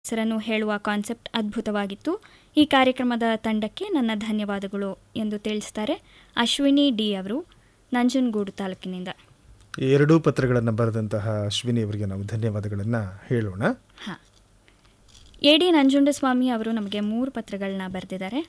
ಹೆಸರನ್ನು ಹೇಳುವ ಕಾನ್ಸೆಪ್ಟ್ ಅದ್ಭುತವಾಗಿತ್ತು ಈ ಕಾರ್ಯಕ್ರಮದ ತಂಡಕ್ಕೆ ನನ್ನ ಧನ್ಯವಾದಗಳು ಎಂದು ತಿಳಿಸ್ತಾರೆ ಅಶ್ವಿನಿ ಡಿ ಅವರು ನಂಜನಗೂಡು ತಾಲೂಕಿನಿಂದ ಈ ಎರಡೂ ಪತ್ರಗಳನ್ನು ಬರೆದಂತಹ ಅಶ್ವಿನಿ ಅವರಿಗೆ ನಾವು ಧನ್ಯವಾದಗಳನ್ನು ಹೇಳೋಣ ಹಾಂ ಎ ಡಿ ನಂಜುಂಡಸ್ವಾಮಿ ಅವರು ನಮಗೆ ಮೂರು ಪತ್ರಗಳನ್ನ ಬರೆದಿದ್ದಾರೆ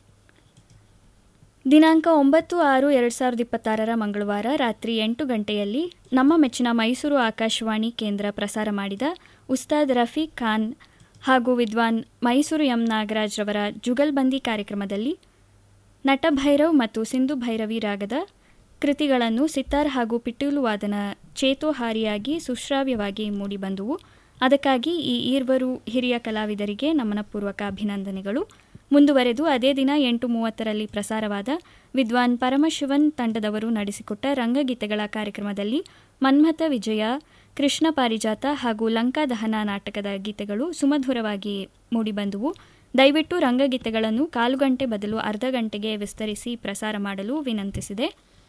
ದಿನಾಂಕ ಒಂಬತ್ತು ಆರು ಎರಡು ಸಾವಿರದ ಇಪ್ಪತ್ತಾರರ ಮಂಗಳವಾರ ರಾತ್ರಿ ಎಂಟು ಗಂಟೆಯಲ್ಲಿ ನಮ್ಮ ಮೆಚ್ಚಿನ ಮೈಸೂರು ಆಕಾಶವಾಣಿ ಕೇಂದ್ರ ಪ್ರಸಾರ ಮಾಡಿದ ಉಸ್ತಾದ್ ರಫೀಕ್ ಖಾನ್ ಹಾಗೂ ವಿದ್ವಾನ್ ಮೈಸೂರು ಎಂ ನಾಗರಾಜ್ ರವರ ಜುಗಲ್ಬಂದಿ ಕಾರ್ಯಕ್ರಮದಲ್ಲಿ ನಟಭೈರವ್ ಮತ್ತು ಸಿಂಧು ಭೈರವಿ ರಾಗದ ಕೃತಿಗಳನ್ನು ಸಿತಾರ್ ಹಾಗೂ ಪಿಟೀಲು ವಾದನ ಚೇತೋಹಾರಿಯಾಗಿ ಸುಶ್ರಾವ್ಯವಾಗಿ ಮೂಡಿಬಂದುವು ಅದಕ್ಕಾಗಿ ಈ ಈರ್ವರು ಹಿರಿಯ ಕಲಾವಿದರಿಗೆ ನಮನಪೂರ್ವಕ ಅಭಿನಂದನೆಗಳು ಮುಂದುವರೆದು ಅದೇ ದಿನ ಎಂಟು ಮೂವತ್ತರಲ್ಲಿ ಪ್ರಸಾರವಾದ ವಿದ್ವಾನ್ ಪರಮಶಿವನ್ ತಂಡದವರು ನಡೆಸಿಕೊಟ್ಟ ರಂಗಗೀತೆಗಳ ಕಾರ್ಯಕ್ರಮದಲ್ಲಿ ಮನ್ಮಥ ವಿಜಯ ಕೃಷ್ಣ ಪಾರಿಜಾತ ಹಾಗೂ ಲಂಕಾ ದಹನ ನಾಟಕದ ಗೀತೆಗಳು ಸುಮಧುರವಾಗಿ ಮೂಡಿಬಂದುವು ದಯವಿಟ್ಟು ರಂಗಗೀತೆಗಳನ್ನು ಕಾಲು ಗಂಟೆ ಬದಲು ಅರ್ಧ ಗಂಟೆಗೆ ವಿಸ್ತರಿಸಿ ಪ್ರಸಾರ ಮಾಡಲು ವಿನಂತಿಸಿದೆ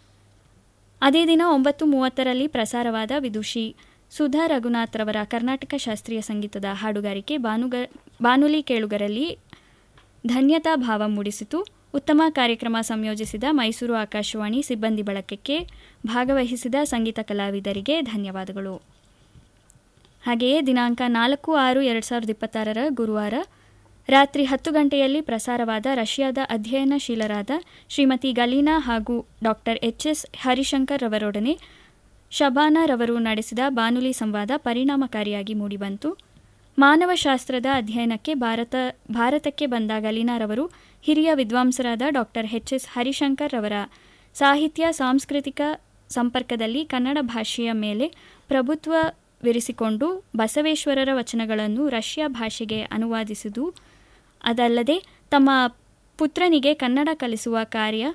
ಅದೇ ದಿನ ಒಂಬತ್ತು ಮೂವತ್ತರಲ್ಲಿ ಪ್ರಸಾರವಾದ ವಿದುಷಿ ಸುಧಾ ರಘುನಾಥ್ ರವರ ಕರ್ನಾಟಕ ಶಾಸ್ತ್ರೀಯ ಸಂಗೀತದ ಹಾಡುಗಾರಿಕೆ ಬಾನುಗ ಬಾನುಲಿ ಕೇಳುಗರಲ್ಲಿ ಧನ್ಯತಾ ಭಾವ ಮೂಡಿಸಿತು ಉತ್ತಮ ಕಾರ್ಯಕ್ರಮ ಸಂಯೋಜಿಸಿದ ಮೈಸೂರು ಆಕಾಶವಾಣಿ ಸಿಬ್ಬಂದಿ ಬಳಗಕ್ಕೆ ಭಾಗವಹಿಸಿದ ಸಂಗೀತ ಕಲಾವಿದರಿಗೆ ಧನ್ಯವಾದಗಳು ಹಾಗೆಯೇ ದಿನಾಂಕ ನಾಲ್ಕು ಆರು ಎರಡು ಸಾವಿರದ ಇಪ್ಪತ್ತಾರರ ಗುರುವಾರ ರಾತ್ರಿ ಹತ್ತು ಗಂಟೆಯಲ್ಲಿ ಪ್ರಸಾರವಾದ ರಷ್ಯಾದ ಅಧ್ಯಯನಶೀಲರಾದ ಶ್ರೀಮತಿ ಗಲೀನಾ ಹಾಗೂ ಡಾಕ್ಟರ್ ಎಚ್ ಎಸ್ ಹರಿಶಂಕರ್ ರವರೊಡನೆ ಶಬಾನಾ ರವರು ನಡೆಸಿದ ಬಾನುಲಿ ಸಂವಾದ ಪರಿಣಾಮಕಾರಿಯಾಗಿ ಮೂಡಿಬಂತು ಮಾನವಶಾಸ್ತ್ರದ ಅಧ್ಯಯನಕ್ಕೆ ಭಾರತ ಭಾರತಕ್ಕೆ ಬಂದ ಗಲೀನಾರವರು ಹಿರಿಯ ವಿದ್ವಾಂಸರಾದ ಡಾಕ್ಟರ್ ಎಚ್ ಎಸ್ ಹರಿಶಂಕರ್ ರವರ ಸಾಹಿತ್ಯ ಸಾಂಸ್ಕೃತಿಕ ಸಂಪರ್ಕದಲ್ಲಿ ಕನ್ನಡ ಭಾಷೆಯ ಮೇಲೆ ಪ್ರಭುತ್ವವಿರಿಸಿಕೊಂಡು ಬಸವೇಶ್ವರರ ವಚನಗಳನ್ನು ರಷ್ಯಾ ಭಾಷೆಗೆ ಅನುವಾದಿಸಿದು ಅದಲ್ಲದೆ ತಮ್ಮ ಪುತ್ರನಿಗೆ ಕನ್ನಡ ಕಲಿಸುವ ಕಾರ್ಯ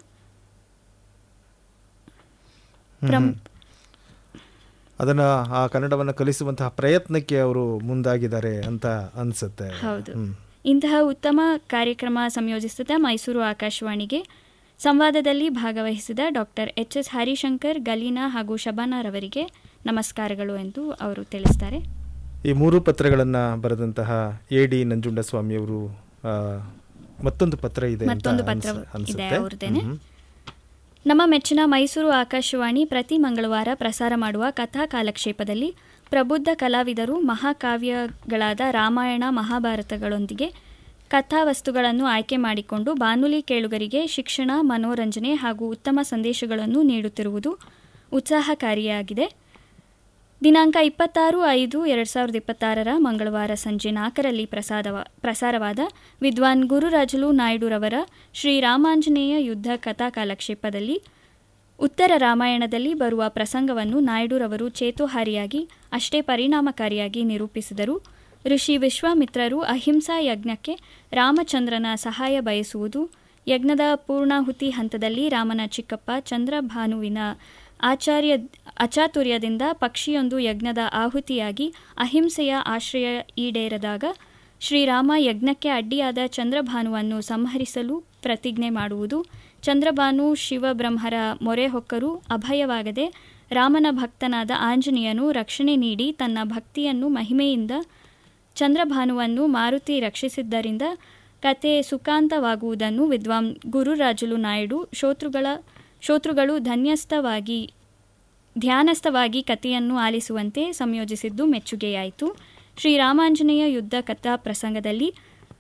ಪ್ರಮ್- ಅದನ್ನ ಆ ಕನ್ನಡವನ್ನು ಕಲಿಸುವಂತಹ ಪ್ರಯತ್ನಕ್ಕೆ ಅವರು ಮುಂದಾಗಿದ್ದಾರೆ ಅಂತ ಅನ್ಸುತ್ತೆ ಹೌದು ಹ್ಮ್. ಇಂತಹ ಉತ್ತಮ ಕಾರ್ಯಕ್ರಮ ಸಂಯೋಜಿಸಿದ ಮೈಸೂರು ಆಕಾಶವಾಣಿಗೆ ಸಂವಾದದಲ್ಲಿ ಭಾಗವಹಿಸಿದ doctor H S Harishankar Galina ಹಾಗೂ ಶಬಾನಾರವರಿಗೆ ನಮಸ್ಕಾರಗಳು ಎಂದು ಅವರು ತಿಳಿಸ್ತಾರೆ ಈ ಮೂರು ಪತ್ರಗಳನ್ನು ಬರೆದಂತಹ ಎ ಡಿ ನಂಜುಂಡಸ್ವಾಮಿಯವರು ಆ, ಮತ್ತೊಂದು ಪತ್ರ ಇದೆ ಅಂತ ಮತ್ತೊಂದು ಪತ್ರ ಅನ್ಸ- ಇದೆ ಅನ್ಸುತ್ತೆ ಅವ್ರದ್ದೇನೆ ಹ್ಮ್. ನಮ್ಮ ಮೆಚ್ಚಿನ ಮೈಸೂರು ಆಕಾಶವಾಣಿ ಪ್ರತಿ ಮಂಗಳವಾರ ಪ್ರಸಾರ ಮಾಡುವ ಕಥಾ ಕಾಲಕ್ಷೇಪದಲ್ಲಿ ಪ್ರಬುದ್ಧ ಕಲಾವಿದರು ಮಹಾಕಾವ್ಯಗಳಾದ ರಾಮಾಯಣ ಮಹಾಭಾರತಗಳೊಂದಿಗೆ ಕಥಾವಸ್ತುಗಳನ್ನು ಆಯ್ಕೆ ಮಾಡಿಕೊಂಡು ಬಾನುಲಿ ಕೇಳುಗರಿಗೆ ಶಿಕ್ಷಣ ಮನೋರಂಜನೆ ಹಾಗೂ ಉತ್ತಮ ಸಂದೇಶಗಳನ್ನು ನೀಡುತ್ತಿರುವುದು ಉತ್ಸಾಹಕಾರಿಯಾಗಿದೆ ದಿನಾಂಕ ಇಪ್ಪತ್ತಾರು ಐದು ಎರಡು ಸಾವಿರದ ಇಪ್ಪತ್ತಾರರ ಮಂಗಳವಾರ ಸಂಜೆ ನಾಲ್ಕರಲ್ಲಿ ಪ್ರಸಾದವ ಪ್ರಸಾರವಾದ ವಿದ್ವಾನ್ ಗುರುರಾಜುಲು ನಾಯ್ಡುರವರ ಶ್ರೀರಾಮಾಂಜನೇಯ ಯುದ್ಧ ಕಥಾ ಕಾಲಕ್ಷೇಪದಲ್ಲಿ ಉತ್ತರ ರಾಮಾಯಣದಲ್ಲಿ ಬರುವ ಪ್ರಸಂಗವನ್ನು ನಾಯ್ಡುರವರು ಚೇತೋಹಾರಿಯಾಗಿ ಅಷ್ಟೇ ಪರಿಣಾಮಕಾರಿಯಾಗಿ ನಿರೂಪಿಸಿದರು ಋಷಿ ವಿಶ್ವಾಮಿತ್ರರು ಅಹಿಂಸಾ ಯಜ್ಞಕ್ಕೆ ರಾಮಚಂದ್ರನ ಸಹಾಯ ಬಯಸುವುದು ಯಜ್ಞದ ಪೂರ್ಣಾಹುತಿ ಹಂತದಲ್ಲಿ ರಾಮನ ಚಿಕ್ಕಪ್ಪ ಚಂದ್ರಭಾನುವಿನ ಆಚಾರ್ಯ ಅಚಾತುರ್ಯದಿಂದ ಪಕ್ಷಿಯೊಂದು ಯಜ್ಞದ ಆಹುತಿಯಾಗಿ ಅಹಿಂಸೆಯ ಆಶ್ರಯ ಈಡೇರದಾಗ ಶ್ರೀರಾಮ ಯಜ್ಞಕ್ಕೆ ಅಡ್ಡಿಯಾದ ಚಂದ್ರಭಾನುವನ್ನು ಸಂಹರಿಸಲು ಪ್ರತಿಜ್ಞೆ ಮಾಡುವುದು ಚಂದ್ರಭಾನು ಶಿವಬ್ರಹ್ಮರ ಮೊರೆ ಹೊಕ್ಕರೂ ಅಭಯವಾಗದೆ ರಾಮನ ಭಕ್ತನಾದ ಆಂಜನೇಯನು ರಕ್ಷಣೆ ನೀಡಿ ತನ್ನ ಭಕ್ತಿಯನ್ನು ಮಹಿಮೆಯಿಂದ ಚಂದ್ರಭಾನುವನ್ನು ಮಾರುತಿ ರಕ್ಷಿಸಿದ್ದರಿಂದ ಕತೆ ಸುಖಾಂತವಾಗುವುದನ್ನು ವಿದ್ವಾನ್ ಗುರುರಾಜುಲು ನಾಯ್ಡು ಶೋತೃಗಳ ಶೋತೃಗಳು ಧನ್ಯಸ್ಥವಾಗಿ ಧ್ಯಾನಸ್ಥವಾಗಿ ಕಥೆಯನ್ನು ಆಲಿಸುವಂತೆ ಸಂಯೋಜಿಸಿದ್ದು ಮೆಚ್ಚುಗೆಯಾಯಿತು ಶ್ರೀರಾಮಾಂಜನೇಯ ಯುದ್ಧ ಕಥಾ ಪ್ರಸಂಗದಲ್ಲಿ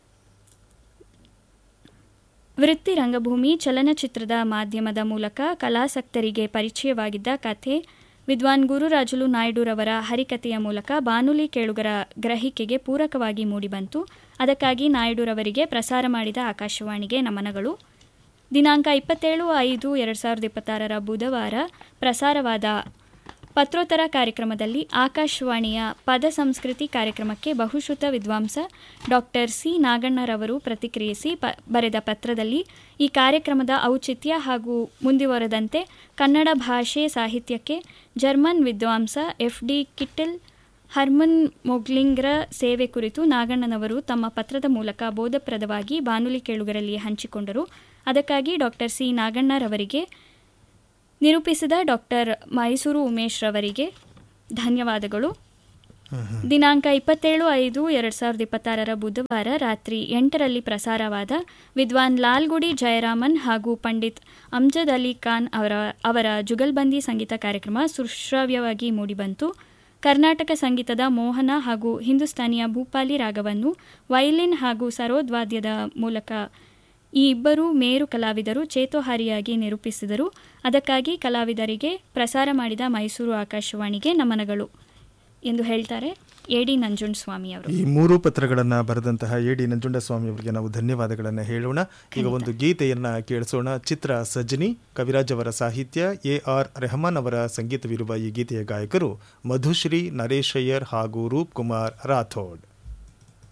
ವೃತ್ತಿ ರಂಗಭೂಮಿ ಚಲನಚಿತ್ರದ ಮಾಧ್ಯಮದ ಮೂಲಕ ಕಲಾಸಕ್ತರಿಗೆ ಪರಿಚಯವಾಗಿದ್ದ ಕಥೆ ವಿದ್ವಾನ್ ಗುರುರಾಜುಲು ನಾಯ್ಡುರವರ ಹರಿಕಥೆಯ ಮೂಲಕ ಬಾನುಲಿ ಕೇಳುಗರ ಗ್ರಹಿಕೆಗೆ ಪೂರಕವಾಗಿ ಮೂಡಿಬಂತು ಅದಕ್ಕಾಗಿ ನಾಯ್ಡುರವರಿಗೆ ಪ್ರಸಾರ ಮಾಡಿದ ಆಕಾಶವಾಣಿಗೆ ನಮನಗಳು ದಿನಾಂಕ ಇಪ್ಪತ್ತೇಳು ಐದು ಎರಡು ಸಾವಿರದ ಇಪ್ಪತ್ತಾರರ ಬುಧವಾರ ಪ್ರಸಾರವಾದ ಪತ್ರೋತ್ತರ ಕಾರ್ಯಕ್ರಮದಲ್ಲಿ ಆಕಾಶವಾಣಿಯ ಪದ ಸಂಸ್ಕೃತಿ ಕಾರ್ಯಕ್ರಮಕ್ಕೆ ಬಹುಶ್ರುತ ವಿದ್ವಾಂಸ ಡಾಕ್ಟರ್ ಸಿ ನಾಗಣ್ಣರವರು ಪ್ರತಿಕ್ರಿಯಿಸಿ ಪ ಬರೆದ ಪತ್ರದಲ್ಲಿ ಈ ಕಾರ್ಯಕ್ರಮದ ಔಚಿತ್ಯ ಹಾಗೂ ಮುಂದುವರೆದಂತೆ ಕನ್ನಡ ಭಾಷೆ ಸಾಹಿತ್ಯಕ್ಕೆ ಜರ್ಮನ್ ವಿದ್ವಾಂಸ ಎಫ್ ಡಿ ಕಿಟ್ಟಲ್ ಹರ್ಮನ್ ಮೊಗ್ಲಿಂಗ್ರ ಸೇವೆ ಕುರಿತು ನಾಗಣ್ಣನವರು ತಮ್ಮ ಪತ್ರದ ಮೂಲಕ ಬೋಧಪ್ರದವಾಗಿ ಬಾನುಲಿ ಕೇಳುಗರಲ್ಲಿ ಹಂಚಿಕೊಂಡರು ಅದಕ್ಕಾಗಿ ಡಾಕ್ಟರ್ ಸಿ ನಾಗಣ್ಣರವರಿಗೆ ನಿರೂಪಿಸಿದ ಡಾಕ್ಟರ್ ಮೈಸೂರು ಉಮೇಶ್ ರವರಿಗೆ ಧನ್ಯವಾದಗಳು ದಿನಾಂಕ ಇಪ್ಪತ್ತೇಳು ಐದು ಎರಡು ಸಾವಿರದ ಇಪ್ಪತ್ತಾರರ ಬುಧವಾರ ರಾತ್ರಿ ಎಂಟರಲ್ಲಿ ಪ್ರಸಾರವಾದ ವಿದ್ವಾನ್ ಲಾಲ್ಗುಡಿ ಜಯರಾಮನ್ ಹಾಗೂ ಪಂಡಿತ್ ಅಮ್ಜದ್ ಅಲಿ ಖಾನ್ ಅವರ ಅವರ ಜುಗಲ್ಬಂದಿ ಸಂಗೀತ ಕಾರ್ಯಕ್ರಮ ಸುಶ್ರಾವ್ಯವಾಗಿ ಮೂಡಿಬಂತು ಕರ್ನಾಟಕ ಸಂಗೀತದ ಮೋಹನ ಹಾಗೂ ಹಿಂದೂಸ್ತಾನಿಯ ಭೂಪಾಲಿ ರಾಗವನ್ನು ವೈಲಿನ್ ಹಾಗೂ ಸರೋದ್ ವಾದ್ಯದ ಮೂಲಕ ಈ ಇಬ್ಬರು ಮೇರು ಕಲಾವಿದರು ಚೇತೋಹಾರಿಯಾಗಿ ನಿರೂಪಿಸಿದರು ಅದಕ್ಕಾಗಿ ಕಲಾವಿದರಿಗೆ ಪ್ರಸಾರ ಮಾಡಿದ ಮೈಸೂರು ಆಕಾಶವಾಣಿಗೆ ನಮನಗಳು ಎಂದು ಹೇಳ್ತಾರೆ ಎ ಡಿ ನಂಜುಂಡಸ್ವಾಮಿ ಅವರು ಈ ಮೂರು ಪತ್ರಗಳನ್ನು ಬರೆದಂತಹ ಎ ಡಿ ನಂಜುಂಡಸ್ವಾಮಿ ಅವರಿಗೆ ನಾವು ಧನ್ಯವಾದಗಳನ್ನು ಹೇಳೋಣ ಈಗ ಒಂದು ಗೀತೆಯನ್ನ ಕೇಳಿಸೋಣ ಚಿತ್ರ ಸಜ್ಜನಿ ಕವಿರಾಜ್ ಅವರ ಸಾಹಿತ್ಯ ಎ ಆರ್ ರೆಹಮಾನ್ ಅವರ ಸಂಗೀತವಿರುವ ಈ ಗೀತೆಯ ಗಾಯಕರು ಮಧುಶ್ರೀ ನರೇಶ್ ಅಯ್ಯರ್ ಹಾಗೂ ರೂಪ್ ಕುಮಾರ್ ರಾಥೋಡ್